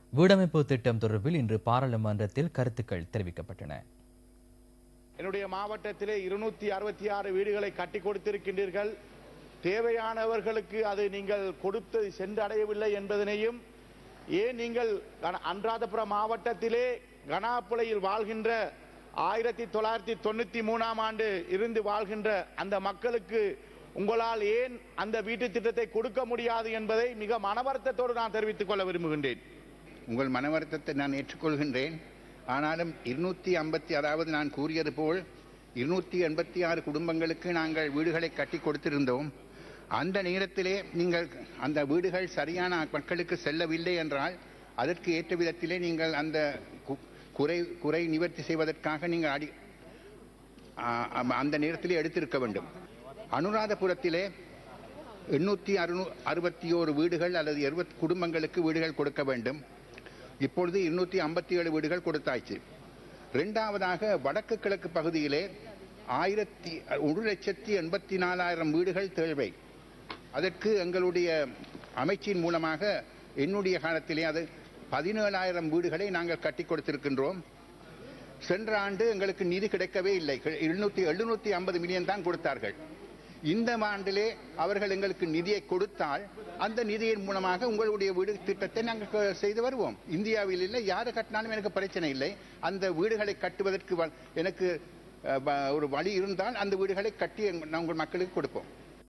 வீடமைப்பு திட்டம் தொடர்பில் இன்று பாராளுமன்றத்தில் கருத்துக்கள் தெரிவிக்கப்பட்டன என்னுடைய மாவட்டத்திலே இருநூத்தி அறுபத்தி ஆறு வீடுகளை கட்டி கொடுத்திருக்கின்றீர்கள் தேவையானவர்களுக்கு அது நீங்கள் கொடுத்து சென்றடையவில்லை என்பதனையும் ஏன் நீங்கள் கன- அனுராதபுரம் மாவட்டத்திலே கனாப்புலையில் வாழ்கின்ற ஆயிரத்தி தொள்ளாயிரத்தி தொண்ணூத்தி மூணாம் ஆண்டு இருந்து வாழ்கின்ற அந்த மக்களுக்கு உங்களால் ஏன் அந்த வீட்டு திட்டத்தை கொடுக்க முடியாது என்பதை மிக மனவருத்தத்தோடு நான் தெரிவித்துக் கொள்ள விரும்புகின்றேன் உங்கள் மன வருத்தத்தை நான் ஏற்றுக்கொள்கின்றேன் ஆனாலும் இருநூத்தி ஐம்பத்தி அதாவது நான் கூறியது போல் இருநூத்தி எண்பத்தி ஆறு குடும்பங்களுக்கு நாங்கள் வீடுகளை கட்டி கொடுத்திருந்தோம் அந்த நேரத்திலே நீங்கள் அந்த வீடுகள் சரியான மக்களுக்கு செல்லவில்லை என்றால் அதற்கு ஏற்ற விதத்திலே நீங்கள் அந்த கு- குறை குறை நிவர்த்தி செய்வதற்காக நீங்கள் அடி ஆ, ஆமா, அந்த நேரத்திலே எடுத்திருக்க வேண்டும் அனுராதபுரத்திலே எண்ணூற்றி அறுநூ அறுபத்தி ஓரு வீடுகள் அல்லது இருபது குடும்பங்களுக்கு வீடுகள் கொடுக்க வேண்டும் இப்பொழுது இருநூற்றி ஐம்பத்தி ஏழு வீடுகள் கொடுத்தாச்சு ரெண்டாவதாக வடக்கு கிழக்கு பகுதியிலே ஆயிரத்தி ஒரு லட்சத்தி எண்பத்தி நாலாயிரம் வீடுகள் தேவை அதற்கு எங்களுடைய அமைச்சின் மூலமாக என்னுடைய காலத்திலே அது பதினேழாயிரம் வீடுகளை நாங்கள் கட்டி கொடுத்திருக்கின்றோம் சென்ற ஆண்டு எங்களுக்கு நிதி கிடைக்கவே இல்லை எழுநூத்தி எழுநூத்தி ஐம்பது மில்லியன் தான் கொடுத்தார்கள் இந்த ஆண்டிலே அவர்கள் எங்களுக்கு நிதியை கொடுத்தால் அந்த நிதியின் மூலமாக உங்களுடைய வீடு திட்டத்தை நாங்கள் க- செய்து வருவோம் இந்தியாவில் இல்லை யாரு கட்டினாலும் எனக்கு பிரச்சனை இல்லை அந்த வீடுகளை கட்டுவதற்கு வ- எனக்கு அஹ், வ- ஒரு வழி இருந்தால் அந்த வீடுகளை கட்டி எங்க- நான் உங்கள் மக்களுக்கு கொடுப்போம்